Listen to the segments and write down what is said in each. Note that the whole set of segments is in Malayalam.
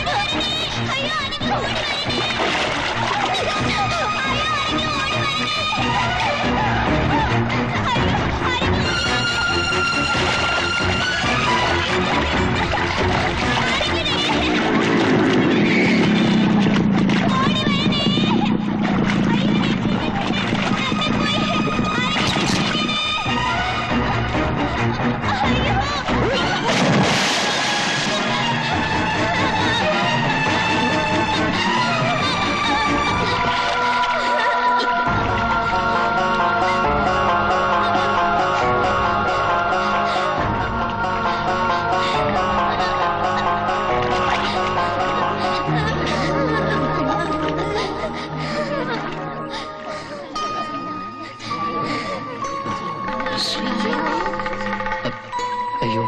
അയ്യോ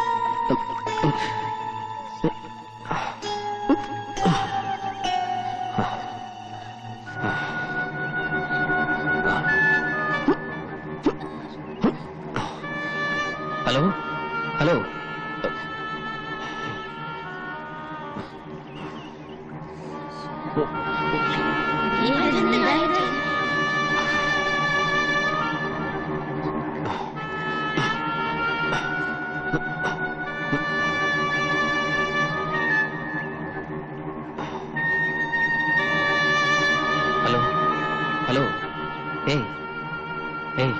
ഹലോ ഹലോ ഹലോ ഹലോ ഏയ് ഏയ്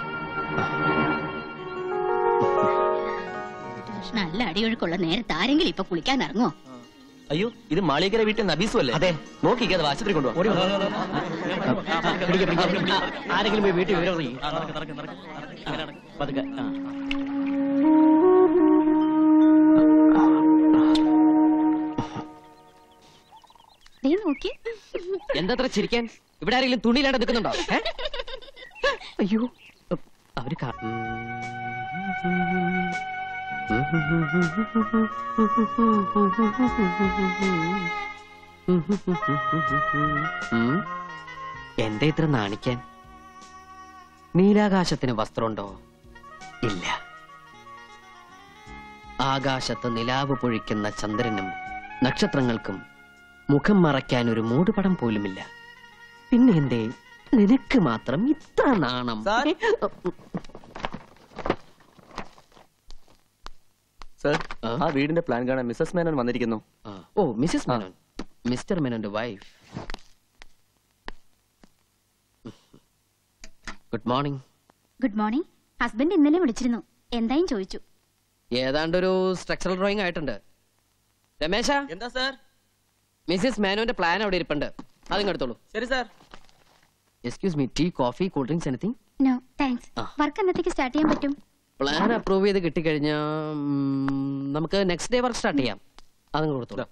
നല്ല അടിയൊഴുക്കുള്ള നേരത്തെ ആരെങ്കിലും ഇപ്പൊ കുളിക്കാൻ ഇറങ്ങോ അയ്യോ ഇത് മാളികര വീട്ടിൽ നബീസു അല്ലേ അതെ നോക്കിക്കേ അത് ആശുപത്രി കൊണ്ടുപോകാം ആരെങ്കിലും പോയി വീട്ടിൽ വിവരം അറിയിക്കും പതുക്കെ ആ. നീ നോക്കി എന്താ ചിരിക്കാൻ ഇവിടെ ആരെങ്കിലും തുണിയിലാണ്ട് നിൽക്കുന്നുണ്ടോ ഏ? അയ്യോ അവര് കാ- ഉം. എന്താ ഇത്ര നാണിക്കാൻ നീലാകാശത്തിന് വസ്ത്രമുണ്ടോ ഇല്ല ആകാശത്ത് നിലാവ് പൊഴിക്കുന്ന ചന്ദ്രനും നക്ഷത്രങ്ങൾക്കും മുഖം മറയ്ക്കാൻ ഒരു മൂടുപടം പോലുമില്ല പിന്നെ എന്തേ നിനക്ക് മാത്രം ഇത്ര നാണം സർ ആ? ആ വീടിന്റെ പ്ലാൻ കാണാൻ മിസ്സസ് മേനോൻ വന്നിരിക്കുന്നു ആ. ഓ മിസസ് മേനോൻ മിസ്റ്റർ മേനോന്റെ wife good morning good morning husband ഇന്നലെ വിളിച്ചിരുന്നു എന്തായും ചോദിച്ചു ഏതാണ്ടൊരു സ്ട്രക്ചറൽ ഡ്രോയിങ് ആയിട്ടുണ്ട് രമേശ എന്താ സർ മിസ്സിസ് മേനോന്റെ പ്ലാൻ അവിടെ ഇരിപ്പുണ്ട് അതും എടുത്തോളൂ ശരി sir excuse me tea coffee cool drinks anything no thanks ആ. വർക്ക് എന്നത്തേക്ക് സ്റ്റാർട്ട് ചെയ്യാൻ പറ്റും പ്ലാൻ അപ്രൂവ് ചെയ്ത് കിട്ടിക്കഴിഞ്ഞാൽ നമുക്ക് നെക്സ്റ്റ് ഡേ വർക്ക് സ്റ്റാർട്ട് ചെയ്യാം അതും കൊടുത്തോളൂ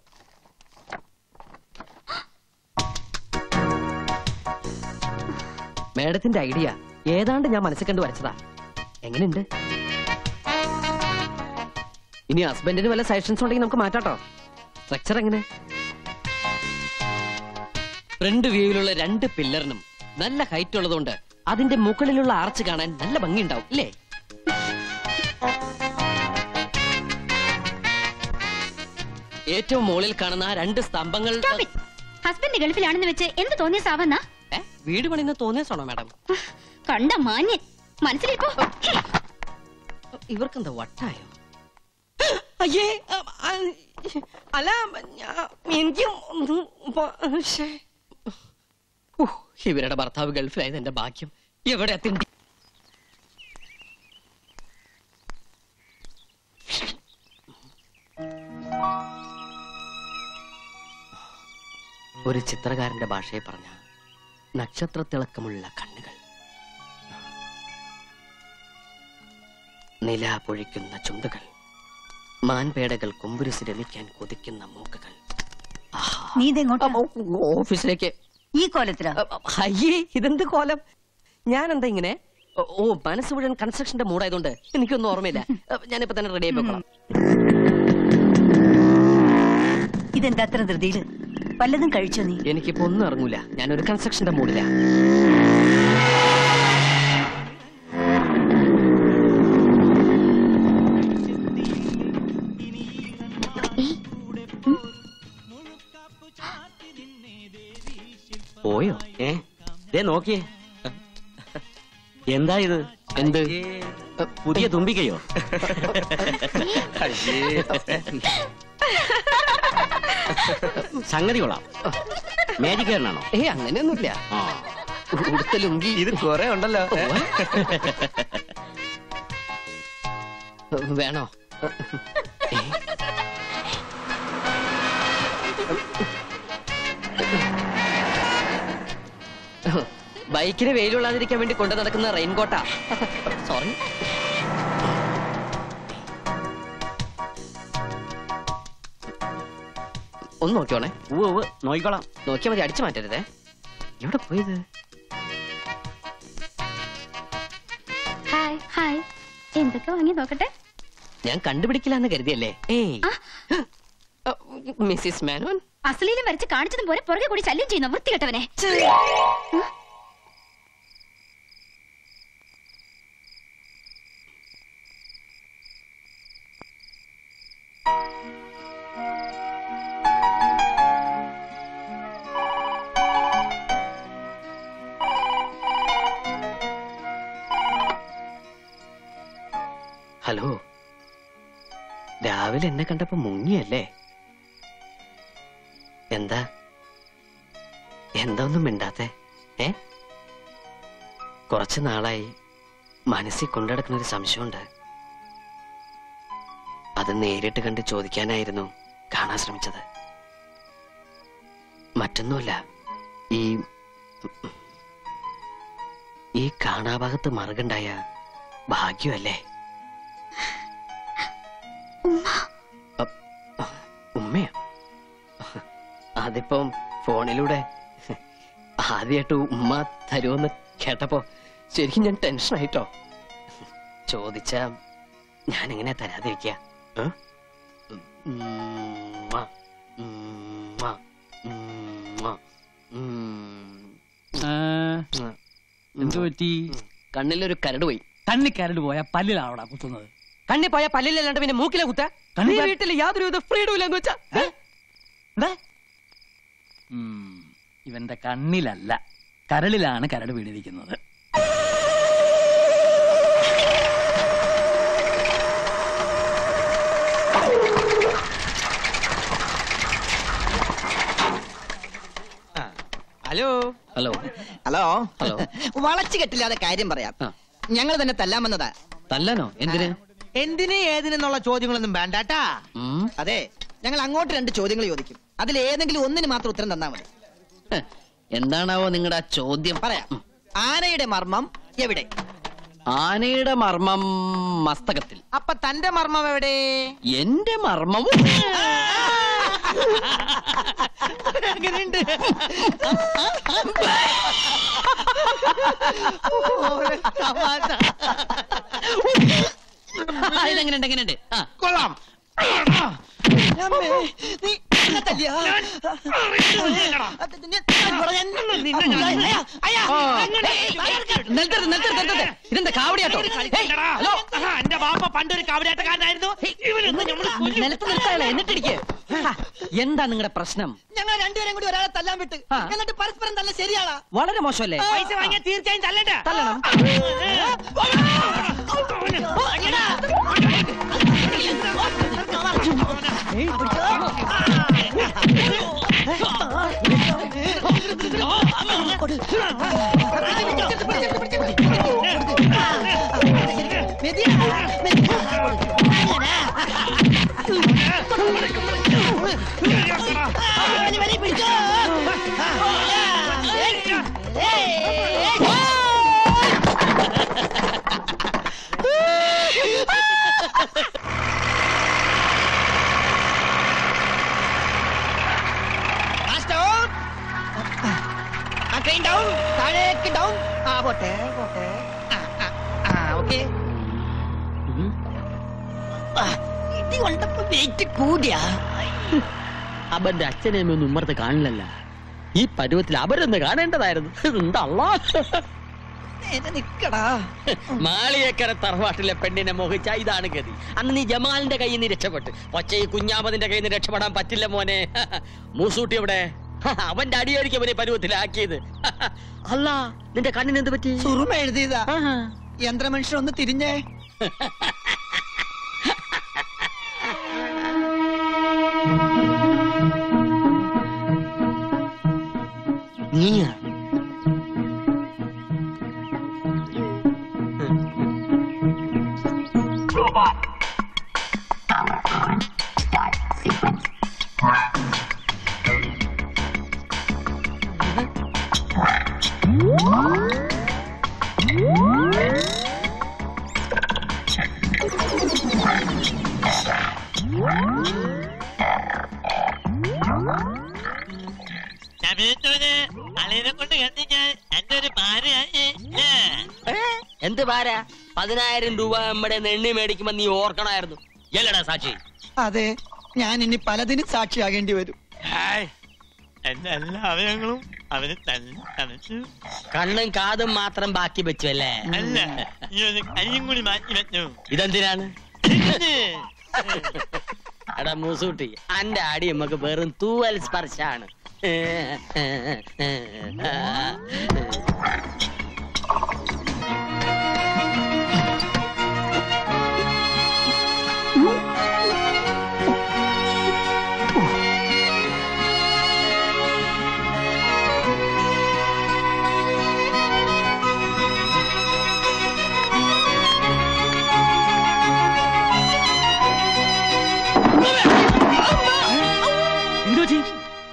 മേഡത്തിന്റെ ഐഡിയ ഏതാണ്ട് ഞാൻ മനസ്സിൽ കണ്ട് വരച്ചതാ എങ്ങനെയുണ്ട് ഇനി ഹസ്ബൻഡിന് വല്ല സജഷൻസ് ഉണ്ടെങ്കിൽ നമുക്ക് മാറ്റാട്ടോ സ്ട്രക്ചർ എങ്ങനെ ഫ്രണ്ട് വ്യൂവിലുള്ള രണ്ട് പില്ലറിനും നല്ല ഹൈറ്റ് ഉള്ളതുകൊണ്ട് അതിന്റെ മുകളിലുള്ള ആർച്ച് കാണാൻ നല്ല ഭംഗിയുണ്ടാവും ഇല്ലേ ഏറ്റവും മുകളിൽ കാണുന്ന ആ രണ്ട് സ്തംഭങ്ങൾ ഹസ്ബൻഡ് ഗൾഫിലാണെന്ന് വെച്ച് എന്ത് തോന്നിയ സാവന്ന ഏ, വീട് പണിന്ന് തോന്നിയാണോ മാഡം കണ്ട മാന്യൻ മനസ്സിലിപ്പോ ഇവർക്കെന്താ വട്ടായോ അയ്യേ അല്ല എനിക്ക് ഇവരുടെ ഭർത്താവ് ഗൾഫിലായത് എന്റെ ഭാഗ്യം എവിടെ തിണ്ടി ഒരു ചിത്രകാരന്റെ ഭാഷയെ പറഞ്ഞ നക്ഷത്രത്തിളക്കമുള്ള കണ്ണുകൾ നില പൊഴിക്കുന്ന ചുണ്ടുകൾ മാൻപേടകൾ കുമ്പുരുസി രമിക്കാൻ കൊതിക്കുന്ന മൂക്കുകൾ ആഹാ. നീ ഇതെങ്ങോട്ടാ അപ്പൊ ഓഫീസിലേക്ക് ഈ കോലത്തിലാ അ- അ- അയ്യേ ഇതെന്ത് കോലം ഞാൻ എന്താ ഇങ്ങനെ ഓ, ഓ മനസ്സ് മുഴുവൻ കൺസ്ട്രക്ഷന്റെ മൂടായതുകൊണ്ട് എനിക്കൊന്നും ഓർമ്മയില്ല അ, ഞാനിപ്പോ തന്നെ റെഡി ആയി പോക്കണം ഇതെന്താ അത്ര ധൃതിയില് വല്ലതും കഴിച്ചോ നീ എനിക്കിപ്പോ ഒന്നും ഇറങ്ങൂല ഞാനൊരു കൺസ്ട്രക്ഷന്റെ മൂടില്ല പോയോ ഏ ദേ നോക്കിയേ എന്താ ഇത് എന്ത് പുതിയ തുമ്പിക്കയോ സംഗതി കൊള്ളാം മാജിക് കാരനാണോ ഏ അങ്ങനെയൊന്നുമില്ല ആ ഉടുത്ത ലുങ്കി ഇത് കുറെ ഉണ്ടല്ലോ ഏ? വേണോ ഏ? ബൈക്കിന് വെയിലുള്ളാതിരിക്കാൻ വേണ്ടി കൊണ്ടു നടക്കുന്ന റെയിൻകോട്ടാ സോറി ഒന്ന് നോക്കിയോണേ ഉവ്വ് ഉവ്വ് നോക്കിക്കോളാം നോക്കിയാൽ മതി അടിച്ചു മാറ്റരുതേ എവിടെ പോയത് ഹായ് ഹായ് എന്തൊക്കെ വാങ്ങി നോക്കട്ടെ ഞാൻ കണ്ടുപിടിക്കില്ല എന്ന് കരുതിയല്ലേ ഏയ് മിസ്സിസ് മാനോൻ അസലീലും വരച്ച് കാണിച്ചതും പോലെ പുറകെ കൂടി ശല്യം ചെയ്യുന്ന വൃത്തികെട്ടവനെ ഹലോ രാവിലെ എന്നെ കണ്ടപ്പോ മുങ്ങിയല്ലേ എന്താ എന്താ ഒന്നും മിണ്ടാത്തെ ഏ കുറച്ചു നാളായി മനസ്സിൽ കൊണ്ടുനടക്കുന്ന ഒരു സംശയമുണ്ട് അത് നേരിട്ട് കണ്ട് ചോദിക്കാനായിരുന്നു കാണാൻ ശ്രമിച്ചത് മറ്റൊന്നുമല്ല ഈ ഈ കാണാഭാഗത്ത് മറുകുണ്ടായ ഭാഗ്യമല്ലേ അ- ഉമ്മയോ അതിപ്പം ഫോണിലൂടെ ആദ്യമായിട്ട് ഉമ്മ തരുമെന്ന് കേട്ടപ്പോ ശരിക്കും ഞാൻ ടെൻഷൻ ആയിട്ടോ ചോദിച്ച ഞാൻ എങ്ങനെ തരാതിരിക്കുക ഏ? ഉമ്മ, ഉമ്മ, ഉമ്മ, ഉം. എന്തു പറ്റി കണ്ണിലൊരു കരട് പോയി കണ്ണി കരട് പോയ പല്ലിലാണോടാ കുത്തുന്നത് കണ്ണി പോയ പല്ലിലല്ലാണ്ട് പിന്നെ മൂക്കിലെ കുത്ത കണ്ണി നീ പ- വീട്ടിൽ യാതൊരു വിധ ഫ്രീഡം ഇല്ലെന്ന് വെച്ചാ ഏ? എടാ. ഉം, ഇവന്റെ കണ്ണിലല്ല കരളിലാണ് കരട് വീണിരിക്കുന്നത് ഹലോ ഹലോ ഹലോ ഹലോ. വളച്ചു കെട്ടില്ലാതെ കാര്യം പറയാം ആ. ഞങ്ങൾ തന്നെ തല്ലാൻ വന്നതാ തല്ലാനോ എന്തിന് എന്തിന് ഏതിനെന്നുള്ള ചോദ്യങ്ങളൊന്നും വേണ്ടാട്ടാ ഉം. അതെ ഞങ്ങൾ അങ്ങോട്ട് രണ്ട് ചോദ്യങ്ങൾ ചോദിക്കും അതിൽ ഏതെങ്കിലും ഒന്നിന് മാത്രം ഉത്തരം തന്നാ മതി ഹ്, എന്താണാവോ നിങ്ങളുടെ ആ ചോദ്യം പറയാം ആനയുടെ മർമ്മം എവിടെ ആനയുടെ മർമ്മം മസ്തകത്തിൽ അപ്പൊ തന്റെ മർമ്മം എവിടെ എന്റെ മർമ്മവും എങ്ങനെയുണ്ട് ഇതെങ്ങനെയുണ്ട് എങ്ങനെയുണ്ട് ആ കൊള്ളാം അമ്മേ, നീ എന്നെ തല്ലിയോ? അത് നിന്നെ- അയ്യാ, ആ. അങ്ങനെ- നിലത്തിരുത്ത്, നിലത്തിരുത്ത്, നിലത്തിരുത്ത്. ഇതെന്താ കാവടിയാട്ടോ ഹേയ്, ഹലോ എന്റെ ബാപ്പ പണ്ടൊരു കാവടിയാട്ടക്കാരനായിരുന്നു ഇവനൊന്ന് നമ്മള് കൊല്ലും. നിലത്ത് നിർത്താളെ എന്നിട്ടിരിക്കേ എന്താ നിങ്ങളുടെ പ്രശ്നം ഞങ്ങൾ രണ്ടുപേരും കൂടി ഒരാളെ തല്ലാൻ വിട്ട് ആ. എന്നിട്ട് പരസ്പരം തല്ല ശരിയാളാ വളരെ മോശമല്ലേ പൈസ വാങ്ങിയാൽ തീർച്ചയായും തല്ലണ്ട തല്ലണം ട്രെയിൻ ഡൗൺ താഴേക്ക് ഡൗൺ ആ പോട്ടെ പോട്ടെ ആ, ആ, ആ ഓക്കെ ഇത് കൊണ്ടപ്പോ വെയിറ്റ് കൂടിയാ അവന്റെ അച്ഛനെയും ഒന്നും ഉമ്മർത്ത് കാണില്ലല്ല ഈ പരുവത്തിൽ അവരൊന്ന് കാണേണ്ടതായിരുന്നു ഉണ്ടല്ലോ നേരെ നിക്കടാ മാളിയേക്കര തറവാട്ടിലെ പെണ്ണിനെ മോഹിച്ച ഇതാണ് ഗതി അന്ന് നീ ജമാലിന്റെ കയ്യിൽ നിന്ന് രക്ഷപ്പെട്ട് പക്ഷേ ഈ കുഞ്ഞാമതിന്റെ കയ്യിൽ നിന്ന് രക്ഷപ്പെടാൻ പറ്റില്ല മോനെ മൂസൂട്ടി എവിടെ അവന്റെ അടിയായിരിക്കും അവനെ പരുവത്തിലാക്കിയത് അല്ല നിന്റെ കണ്ണിന് എന്ത് പറ്റി സുറുമ എഴുതിയതാ യന്ത്രമനുഷ്യൻ ഒന്ന് തിരിഞ്ഞേ നീയാ ശബരിത്തോന് അളിയനെ കൊണ്ട് കത്തിക്കാൻ എന്റെ ഒരു ഭാര്യയായി എന്ത് പാരാ പതിനായിരം രൂപ നമ്മുടെ നെണ്ണി മേടിക്കുമ്പോ നീ ഓർക്കണമായിരുന്നു എല്ലടാ സാക്ഷി അതെ ഞാൻ ഇനി പലതിനും സാക്ഷിയാകേണ്ടി വരും എന്റെ എല്ലാ അവയവങ്ങളും അവന് തന്നെ തണുത്തു കണ്ണും കാതും മാത്രം ബാക്കി വെച്ചു അല്ലേ അല്ല ഈ ഒരു കയ്യും കൂടി മാറ്റി വെച്ചു ഇതെന്തിനാണ് എടാ മൂസൂട്ടി അന്റെ അടി നമുക്ക് വെറും തൂവൽ സ്പർശാണ് എന്തു പറ്റി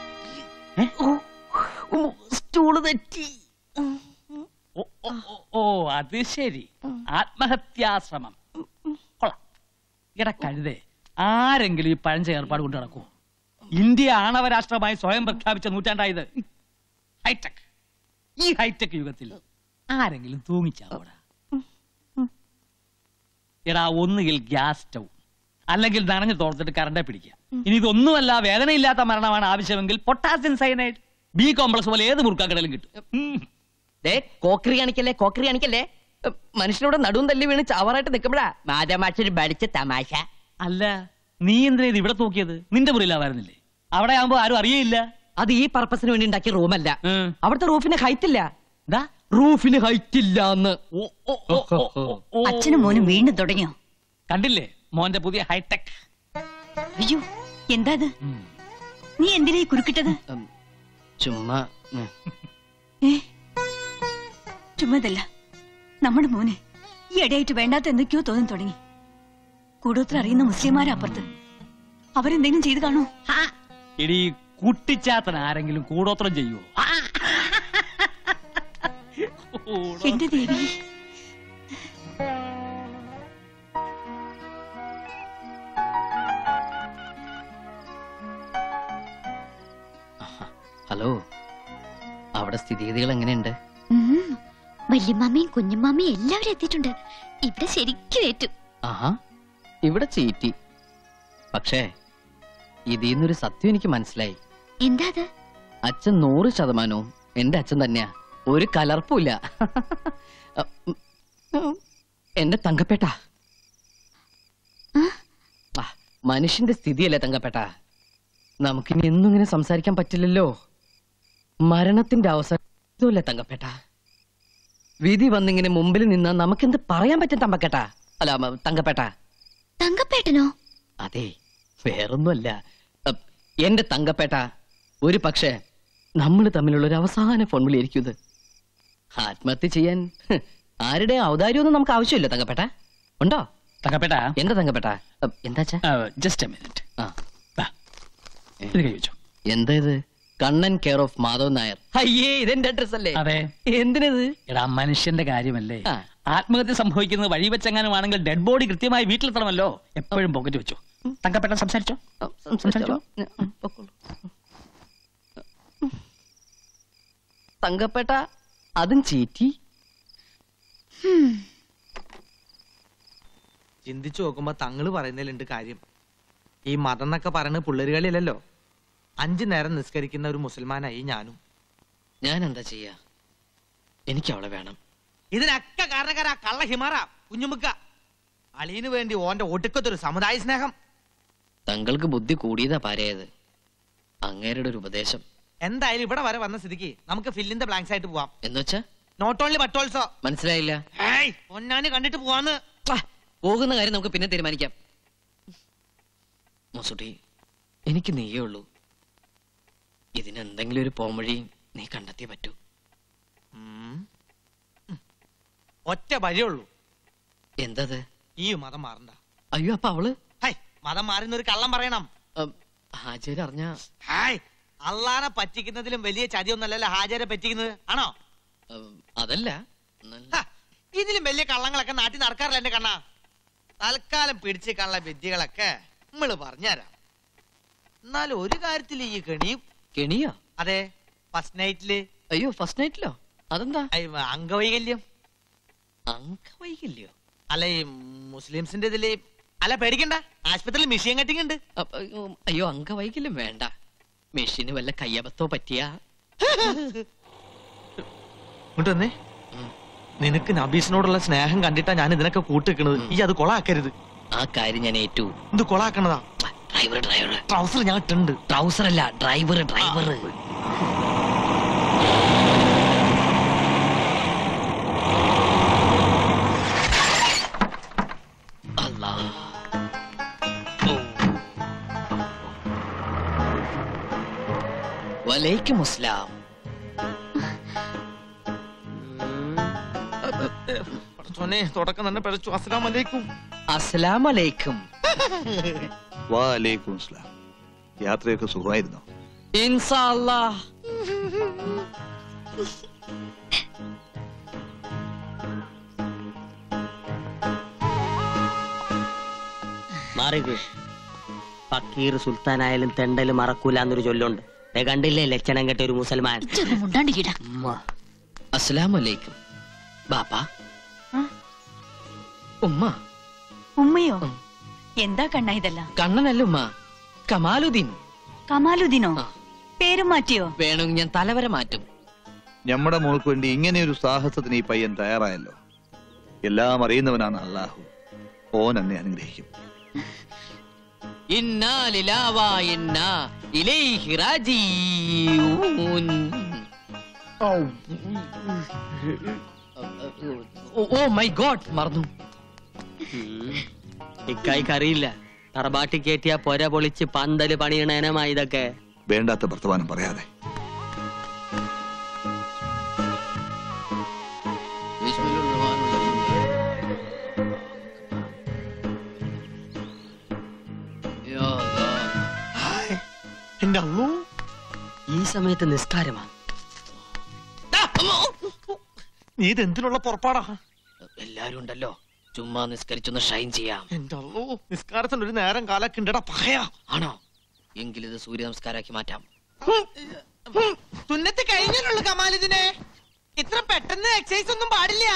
സ്റ്റൂള് തെറ്റി ഓ, ഓ, ഓ, ഓ അത് ശരി ആത്മഹത്യാശ്രമം കൊള്ളാം ഇട കഴുതേ ആരെങ്കിലും ഈ പഴഞ്ച ഏർപ്പാട് കൊണ്ട് നടക്കൂ ഇന്ത്യ ആണവ രാഷ്ട്രമായി സ്വയം പ്രഖ്യാപിച്ച നൂറ്റാണ്ടായത് ഹൈടെക് ഈ ഹൈടെക് യുഗത്തിൽ ആരെങ്കിലും തൂങ്ങിച്ചാവൂടാ എടാ ഒന്നുകിൽ ഗ്യാസ് സ്റ്റൗ അല്ലെങ്കിൽ നനഞ്ഞു തോർത്തിട്ട് കറണ്ടെ പിടിക്കുക ഇനി ഇതൊന്നുമല്ല വേദനയില്ലാത്ത മരണമാണ് ആവശ്യമെങ്കിൽ പൊട്ടാസ്യം സൈനൈഡ് ബി കോംപ്ലക്സ് പോലെ ഏത് മുറുക്കാക്കടലും കിട്ടും ഉം. ദേ കോക്കറി കാണിക്കല്ലേ കോക്കറി കാണിക്കല്ലേ ഉം, മനുഷ്യനോട് നടുവും തല്ലി വീണ് ചാവറായിട്ട് നിൽക്കുമ്പോഴാ മാതാമാക്ഷര് പഠിച്ച തമാശ അല്ല നീ എന്തിനാ ഇത് ഇവിടെ തൂക്കിയത് നിന്റെ മുറിയിലാവായിരുന്നില്ലേ അവിടെ ആവുമ്പോ ആരും അറിയയില്ല അത് ഈ പർപ്പസിന് വേണ്ടി ഉണ്ടാക്കിയ റൂമല്ല ഉം. അവിടുത്തെ റൂഫിന് ഹൈറ്റ് ഇല്ല ദാ. റൂഫിന് ഹൈറ്റ് ഇല്ല എന്ന് ഓ, ഓ, ഓ, ഓ, ഓ, ഓ. അച്ഛനും മോനും വീണ്ടും തുടങ്ങിയോ കണ്ടില്ലേ മോന്റെ പുതിയ ഹൈടെക് അയ്യോ എന്താ ഇത് നീ എന്തിനാ ഈ കുരുക്കിട്ടത് ചുമ്മാ ഏ ചുമ്മാതല്ല നമ്മുടെ മോന് ഈ ഇടയായിട്ട് വേണ്ടാത്ത എന്തൊക്കെയോ തോന്നി തുടങ്ങി കൂടോത്ര അറിയുന്ന മുസ്ലിംമാരാ അപ്പുറത്ത് അവരെന്തെങ്കിലും ചെയ്തു കാണോ ഇടി കുട്ടിച്ചാത്തൻ ആരെങ്കിലും കൂടോത്രം ചെയ്യുവോ എന്റെ ദേവി ഹലോ അവിടെ സ്ഥിതിഗതികൾ എങ്ങനെയുണ്ട് ഉം. വല്യമ്മാമ്മയും കുഞ്ഞമ്മാമ്മയും എല്ലാവരും എത്തിയിട്ടുണ്ട് ഇവിടെ ശരിക്കും ഏറ്റു ആഹാ ഇവിടെ ചീറ്റി പക്ഷേ ഇതിന്നൊരു സത്യം എനിക്ക് മനസ്സിലായി എന്താ അത് അച്ഛൻ നൂറ് ശതമാനവും എന്റെ അച്ഛൻ തന്നെയാ ഒരു കലർപ്പുമില്ല എന്റെ തങ്കപ്പേട്ട ആ, മനുഷ്യന്റെ സ്ഥിതിയല്ലേ തങ്കപ്പേട്ട നമുക്കിനി എന്നും ഇങ്ങനെ സംസാരിക്കാൻ പറ്റില്ലല്ലോ മരണത്തിന്റെ അവസരം ഇതുമല്ലേ തങ്കപ്പേട്ട വിധി വന്നിങ്ങനെ മുമ്പിൽ നിന്ന് നമുക്കെന്ത് പറയാൻ പറ്റും തമ്പക്കേട്ട അല്ല മ, തങ്കപ്പേട്ട തങ്കപ്പേട്ടനോ അതെ വേറൊന്നുമല്ല അപ്പ് എന്റെ തങ്കപ്പേട്ട ഒരു പക്ഷേ നമ്മൾ തമ്മിലുള്ള ഒരു അവസാന ഫോൺ വിളിയായിരിക്കും ഇത് ആത്മഹത്യ ചെയ്യാൻ ഹ്, ആരുടെ ഔദാര്യമൊന്നും നമുക്ക് ആവശ്യമില്ല തങ്കപ്പേട്ട ഉണ്ടോ തങ്കപ്പേട്ട എന്താ തങ്കപ്പേട്ട അപ്പ് എന്താച്ചാ ജസ്റ്റ് എ മിനിറ്റ് ആ ഇത് കഴിച്ചു എന്താ ഇത് കണ്ണൻ കെയർ ഓഫ് മാധവ് നായർ അയ്യേ ഇതെന്റെ അഡ്രസ് അല്ലേ അതെ എന്തിനത് എടാ മനുഷ്യന്റെ കാര്യമല്ലേ ആ. ആത്മഹത്യ സംഭവിക്കുന്നത് വഴി വെച്ചെങ്ങാനും ആണെങ്കിൽ ഡെഡ് ബോഡി കൃത്യമായി വീട്ടിലെത്തണമല്ലോ എപ്പോഴും പോക്കറ്റ് വെച്ചു തങ്കപ്പേട്ട സംസാരിച്ചോ ആ, സംസാരിച്ചോ? ഉം, പൊക്കോളൂ. തങ്കപ്പേട്ട അതും ചീറ്റി ചിന്തിച്ചു നോക്കുമ്പോ തങ്ങള് പറയുന്നതിലുണ്ട് കാര്യം ഈ മതം എന്നൊക്കെ പറയുന്നത് പിള്ളേരുകളിലല്ലോ അഞ്ചു നേരം നിസ്കരിക്കുന്ന ഒരു മുസൽമാനായി ഞാനും ഞാൻ എന്താ ചെയ്യാ എനിക്ക് അവളെ വേണം ഇതിനൊക്കെ കാരണക്കാരാ കള്ള ഹിമാറ കുഞ്ഞുമുക്ക അളിയന് വേണ്ടി ഓന്റെ ഒടുക്കത്തൊരു സമുദായ സ്നേഹം തങ്ങൾക്ക് ബുദ്ധി കൂടിയതാ പാരയത് അങ്ങേരുടെ ഒരു ഉപദേശം എന്തായാലും ഇവിടെ വരെ വന്ന സ്ഥിതിക്ക് നമുക്ക് ഫില്ലിന്റെ ബ്ലാങ്ക്സ് ആയിട്ട് പോവാം എന്നുവെച്ചാ നോട്ട് ഓൺലി ബട്ട് ഓൾസോ മനസ്സിലായില്ല ഏയ് പൊന്നാനി കണ്ടിട്ട് പോവാന്ന് ആ, പോകുന്ന കാര്യം നമുക്ക് പിന്നെ തീരുമാനിക്കാം മൊസുട്ടി എനിക്ക് നീയേ ഉള്ളൂ ഇതിനെന്തെങ്കിലും ഒരു പോംവഴി നീ കണ്ടെത്തിയേ പറ്റൂ ഉം. ഉം. ഒറ്റ വഴിയുള്ളൂ എന്തത് ഈ മതം മാറണ്ട അയ്യോ അപ്പൊ അവള് ഹൈ മതം മാറുന്ന ഒരു കള്ളം പറയണം ഉം, ഹാജര് അറിഞ്ഞ ഹായ് അള്ളാനെ പറ്റിക്കുന്നതിലും വലിയ ചതിയൊന്നല്ലല്ലോ ഹാജരെ പറ്റിക്കുന്നത് ആണോ അതല്ല നല്ല- ഹ, ഇതിലും വലിയ കള്ളങ്ങളൊക്കെ നാട്ടിൽ നടക്കാറില്ല എന്റെ കണ്ണാ തൽക്കാലം പിടിച്ച് കള്ള വിദ്യകളൊക്കെ നമ്മള് പറഞ്ഞുതരാം എന്നാലും ഒരു കാര്യത്തിൽ ഈ കെണിയും കെണിയോ അതെ ഫസ്റ്റ് നൈറ്റില് അയ്യോ ഫസ്റ്റ് നൈറ്റിലോ അതെന്താ അംഗവൈകല്യം അങ്കവൈകില്ലയോ അല്ല ഈ മുസ്ലിംസിന്റെ ഇതില് അല്ല പേടിക്കണ്ട ആശുപത്രിയിൽ മിഷീൻ കട്ടിങ് ഉണ്ട് അപ്പ, അയ്യോ, അയ്യോ അങ്കവൈകല്യം വേണ്ട മെഷീന് വല്ല കയ്യബത്തോ പറ്റിയ ഇങ്ങോട്ട് വന്നേ നിനക്ക് നബീസിനോടുള്ള സ്നേഹം കണ്ടിട്ടാ ഞാൻ ഇതിനൊക്കെ കൂട്ടിക്കണത് ഈ അത് കൊളാക്കരുത് ആ കാര്യം ഞാൻ ഏറ്റു ഇത് കൊളാക്കണതാ ഡ്രൈവർ ഡ്രൈവർ ട്രൗസർ ഞാൻ ഇട്ടുണ്ട് ട്രൗസർ അല്ല ഡ്രൈവർ ഡ്രൈവർ അല്ലാ ഓ. വലൈക്കും അസ്സലാം പടച്ചോനെ തുടക്കം തന്നെ പഴച്ചു അസ്സലാം വലൈക്കും അസ്സലാം അലൈക്കും വാലേക്കും സ്ലാം യാത്രയൊക്കെ സുഖമായിരുന്നോ ഇൻസാ അല്ലാ മാറിക്ക് ഫക്കീർ സുൽത്താനായാലും തെണ്ടല് മറക്കൂല എന്നൊരു ചൊല്ലുണ്ട് ദേ കണ്ടില്ലേ ലക്ഷണം കെട്ട ഒരു മുസൽമാൻ ഇച്ചൊന്നും മുണ്ടാണ്ടിരിക്കടാ ഉമ്മ. അസ്സലാം അലൈക്കും ബാപ്പ ആ? ഉമ്മ ഉമ്മയോ ഉം. എന്താ കണ്ണ ഇതെല്ലാം കണ്ണനല്ല ഉമ്മ കമാലുദ്ദീൻ കമാലുദ്ദീനോ ആ. പേരും മാറ്റിയോ വേണമെങ്കിൽ ഞാൻ തലവര മാറ്റും നമ്മുടെ മോൾക്ക് വേണ്ടി ഇങ്ങനെയൊരു സാഹസത്തിന് ഈ പയ്യൻ തയ്യാറായല്ലോ എല്ലാം അറിയുന്നവനാണ് അള്ളാഹു ഓൻ എന്നെ അനുഗ്രഹിക്കും ഇന്നാ ലിലാവ ഇന്നാ ഇലൈഹി റാജിഊൻ. ഓ- ഓ മൈ ഗോഡ് മറന്നു ഉം. ഇക്കായിക്ക് അറിയില്ല തറബാട്ടി കയറ്റിയ പൊര പൊളിച്ച് പന്തല് പണിയണേനമാ ഇതൊക്കെ വേണ്ടാത്ത വർത്തമാനം പറയാതെ യാ അല്ലാഹ്. എന്റെ അള്ളൂ ഈ സമയത്ത് നിസ്കാരമാ ആ, അമ്മോ. നീ ഇത് എന്തിനുള്ള പുറപ്പാടാ എല്ലാരും ഉണ്ടല്ലോ ചുമ്മാ നിസ്കരിച്ചൊന്ന് ഷൈൻ ചെയ്യാം എന്റെ അള്ളൂ നിസ്കാരത്തിന് ഒരു നേരം കാലൊക്കെ ഉണ്ടടാ പകയാ ആണോ എങ്കിലിത് സൂര്യ നമസ്കാരാക്കി മാറ്റാം തുന്നത്ത് കഴിഞ്ഞല്ലോ കമാലിതിനെ ഇത്ര പെട്ടെന്ന് എക്സസൈസ് ഒന്നും പാടില്ല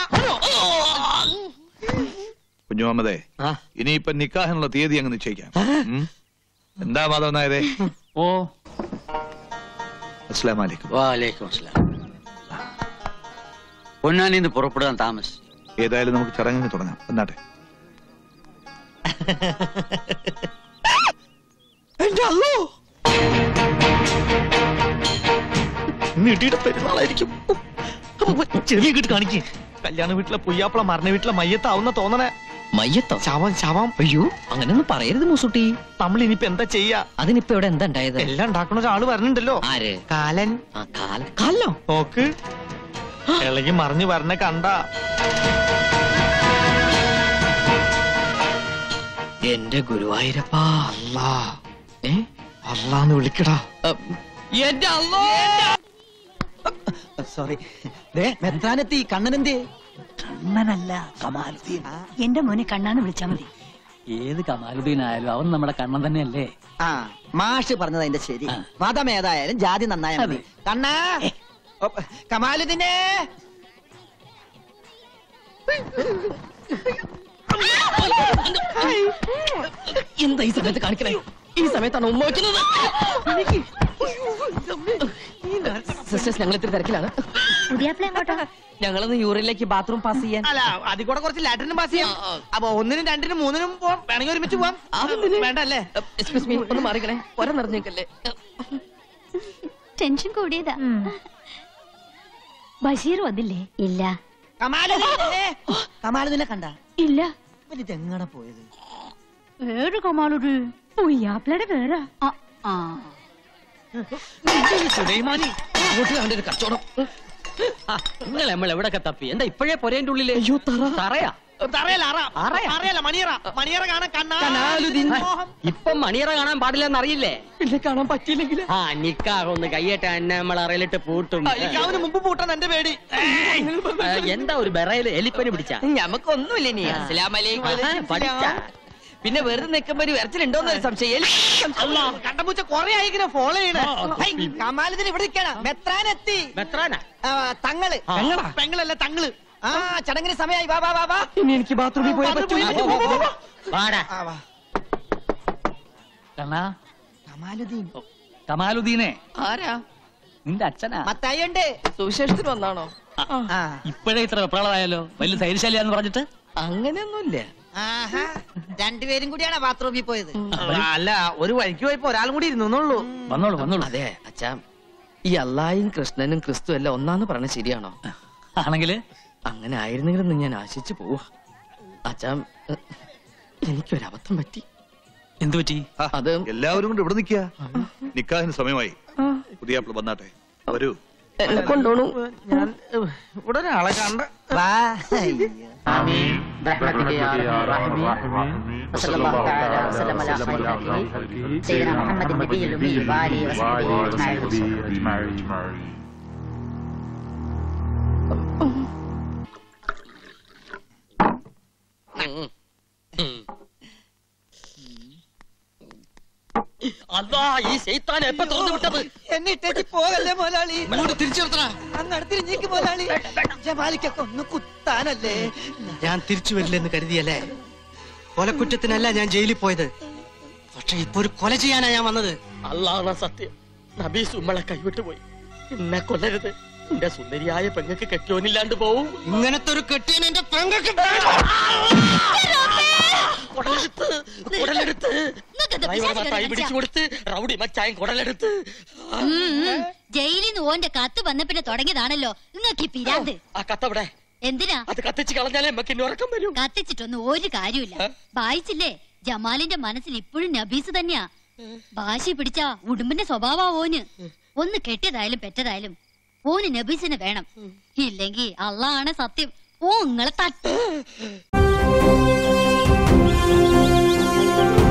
കുഞ്ഞുമുഹമ്മദേ ആ ഇനിയിപ്പൊ നിക്കാഹിനുള്ള തീയതി അങ്ങ് നിശ്ചയിക്കാം ഉം? എന്താ മാധവൻ നായരെ ഓ അസ്സലാം വലൈക്കും വാലേക്കും അസ്സലാം പൊന്നാനിന്ന് പുറപ്പെടാൻ താമസ് ഏതായാലും നമുക്ക് ചടങ്ങിന് തുടങ്ങാം എന്നാട്ടെ എന്റെ അള്ളൂ നീട്ടിയുടെ പെരുന്നാളായിരിക്കും ചെറിയ കിട്ട് കാണിക്കേ കല്യാണ വീട്ടിലെ പുയ്യാപ്പള മരണ വീട്ടിലെ മയ്യത്താവുന്ന തോന്നണേ മയ്യത്തോ ശവം ശവം അയ്യോ അങ്ങനെയൊന്നും പറയരുത് മൂസുട്ടി നമ്മൾ ഇനിയിപ്പോ എന്താ ചെയ്യാ അതിനിപ്പോ ഇവിടെ എന്താ ഉണ്ടായത് എല്ലാം ഉണ്ടാക്കണ ഒരാള് വരണുണ്ടല്ലോ ആര് കാലൻ ആ കാല കാലോ നോക്ക് ഇളകി മറിഞ്ഞു വരണ കണ്ട എന്റെ ഗുരുവായൂരപ്പാ അല്ലാ ഏ അല്ലാന്ന് വിളിക്കടാ അ, എന്റെ അല്ലോ സോറി ദേ മെത്രാനെത്തി കണ്ണനെന്തേ കണ്ണനല്ല കമാലുദ്ദീൻ എന്റെ മോനെ കണ്ണാന്ന് വിളിച്ചാ മതി ഏത് കമാലുദ്ദീൻ ആയാലും അവൻ നമ്മുടെ കണ്ണൻ തന്നെയല്ലേ ആ മാഷ് പറഞ്ഞത് അതിന്റെ ശരി മതം ഏതായാലും ജാതി നന്നായ മതി കണ്ണാ ഓ, കമാലുദ്ദീനെ എന്താ ഈ സമയത്ത് കാണിക്കണേ ഈ സമയത്താണ് ഉമ്മ വയ്ക്കുന്നത് സിസ്റ്റേഴ്സ് ഞങ്ങൾ ഇത്തിരി തിരക്കിലാണ് പുതിയാപ്പിള എങ്ങോട്ടാ ഞങ്ങളൊന്ന് യൂറിനിലേക്ക് ബാത്റൂം പാസ് ചെയ്യാൻ അല്ല അതിൽ കൂടെ കുറച്ച് ലാറ്ററിനും പാസ് ചെയ്യാം അപ്പൊ ഒന്നിനും രണ്ടിനും മൂന്നിനും പോവാം വേണമെങ്കിൽ ഒരുമിച്ച് പോവാം അതെന്തിന്? വേണ്ട അല്ലേ എക്സ്ക്യൂസ് മീ ഒന്ന് മാറിക്കണേ ഒര നിറഞ്ഞേക്കല്ലേ ടെൻഷൻ കൂടിയതാ ബഷീർ വന്നില്ലേ ഇല്ല കമാലുദ്ദീനെ കമാലുദ്ദീനെ കണ്ട ഇല്ല ഇതെങ്ങനെ പോയത് വേറെ കമാലൊരു പൊയ്യാപ്പിളയുടെ പേരാ സുലൈമാനി അങ്ങോട്ട് അവന്റെ ഒരു കച്ചവടം നിങ്ങൾ നമ്മൾ എവിടൊക്കെ തപ്പി എന്താ ഇപ്പോഴേ പൊരേന്റെ ഉള്ളില് അയ്യോ തറ തറയാ തറയല്ല അറ അറയാ? അറിയല്ല മണിയറ മണിയറ കാണാൻ കണ്ണാ കനാലുദ്ദീൻ. ഇപ്പം മണിയറ കാണാൻ പാടില്ലെന്ന് അറിയില്ലേ പിന്നെ കാണാൻ പറ്റിയില്ലെങ്കിൽ ആ നിക്കാഹൊന്ന് കയ്യേറ്റ എന്നെ നമ്മൾ അറിയിലിട്ട് പൂട്ടും അവന് മുമ്പ് പൂട്ടാൻ എന്റെ പേടി ആ, എന്താ ഒരു ബെറയില് എലിപ്പനി പിടിച്ച ഞമ്മക്കൊന്നുമില്ല ഇനി അസ്സലാമലൈക്കും പഠിച്ച പിന്നെ വെറുതെ നിൽക്കുമ്പോ ഒരു വിരച്ചിലുണ്ടോന്ന് ഒരു സംശയം കണ്ടപൂച്ച കൊറേ ആയിങ്ങനെ ഫോളോ ചെയ്യണേ കമാലുദ്ദീൻ ഇവിടെ നിൽക്കണം മെത്രാനെത്തി മെത്രാന ആ, തങ്ങള് പെങ്ങളല്ല തങ്ങള് ആ ചടങ്ങിന് സമയമായി വാ വാ വാ വാ ഇനി എനിക്ക് ബാത്റൂമിൽ പോയി പറ്റൂ വാടാ ആ, വാ കണ്ണാ കമാലുദ്ദീൻ കമാലുദ്ദീനെ ആരാ നിന്റെ അച്ഛനാ മത്തായി ഉണ്ട് സുവിശേഷത്തിന് വന്നാണോ ആ ഇപ്പോഴേ ഇത്ര വെപ്രാളമായാലോ വലിയ ധൈര്യശാലിയാന്ന് എന്ന് പറഞ്ഞിട്ട് അങ്ങനെയൊന്നുമില്ല ആഹാ രണ്ടുപേരും കൂടിയാണ് ബാത്റൂമിൽ പോയത് അല്ല ഒരു വഴിക്ക് പോയപ്പോ ഒരാളും കൂടി ഇരുന്നുള്ളൂ വന്നോളൂ വന്നോളൂ അതെ അച്ഛാ ഈ അള്ളായും കൃഷ്ണനും ക്രിസ്തു എല്ലാം ഒന്നാന്ന് പറഞ്ഞ ശരിയാണോ ആണെങ്കില് അങ്ങനെ ആയിരുന്നെങ്കിലെന്ന് ഞാൻ ആശിച്ചു പോവാ അച്ഛാ എ, എനിക്കൊരബദ്ധം പറ്റി എന്തു പറ്റി ആ, അത് എല്ലാവരും കൊണ്ട് ഇവിടെ നിൽക്കുക നിക്കാഹിന് സമയമായി പുതിയ ആപ്പിള് വന്നാട്ടെ വരൂ എന്നെ കൊണ്ടോണു ഞാൻ ഏഹ്, ഇവിടെ ഒരാളെ കണ്ട വാ അയ്യോ. برحمتك يا ارحم الراحمين وصلى الله تعالى وسلم على خير خلقه سيدنا محمد النبي الامي وآله وصحبه اجمعين അല്ലാ ഈ ശൈത്താൻ എപ്പ തുറന്നു വിട്ടത് എന്നെ ഇട്ടേച്ച് പോകല്ലേ മോലാളി ഇങ്ങോട്ട് തിരിച്ചു നിർത്തണ അങ്ങ് അടുത്തിരിഞ്ഞേക്ക് മോലാളി ജമാലിക്കൊക്കെ ഒന്ന് കുത്താനല്ലേ ഞാൻ തിരിച്ചു വരില്ലെന്ന് കരുതിയല്ലേ കൊലക്കുറ്റത്തിനല്ല ഞാൻ ജയിലിൽ പോയത് പക്ഷെ ഇപ്പൊ ഒരു കൊല ചെയ്യാനാ ഞാൻ വന്നത് അള്ളാഹ സത്യം നബീസ് ഉമ്മളെ കൈവിട്ടു പോയി എന്നെ കൊല്ലരുത് എന്റെ സുന്ദരിയായ പെങ്ങൾക്ക് കെട്ടിയോനില്ലാണ്ട് പോവും ഇങ്ങനത്തെ ഒരു കെട്ടിയൻ എന്റെ പെങ്ങൾക്ക് കുടലെടുത്ത് കുടലെടുത്ത് നിങ്ങക്കെന്താ ഡ്രൈവർ പിശാച് കൈ കയറി പിടിച്ചു കൊടുത്ത് റൗഡി മച്ചായം കുടലെടുത്ത് ജയിലിൽ നിന്ന് ഓന്റെ കത്ത് വന്ന പിന്നെ തുടങ്ങിയതാണല്ലോ നിങ്ങൾക്ക് ഈ പിരാന്ത് ആ കത്തവിടെ എന്തിനാ അത് കത്തിച്ച് കളഞ്ഞാലേ നമുക്ക് ഇനി ഉറക്കം വരും കത്തിച്ചിട്ടൊന്നും ഒരു കാര്യമില്ല വായിച്ചില്ലേ ജമാലിന്റെ മനസ്സിൽ ഇപ്പോഴും നബീസ് തന്നെയാ ഭാഷ പിടിച്ച ഉടുമ്പിന്റെ സ്വഭാവ ഓന് ഒന്ന് കെട്ടിയതായാലും പെറ്റതായാലും ഓന് നബീസിനെ വേണം ഇല്ലെങ്കി അള്ളാണ് സത്യം ഓ നിങ്ങളെ തട്ട്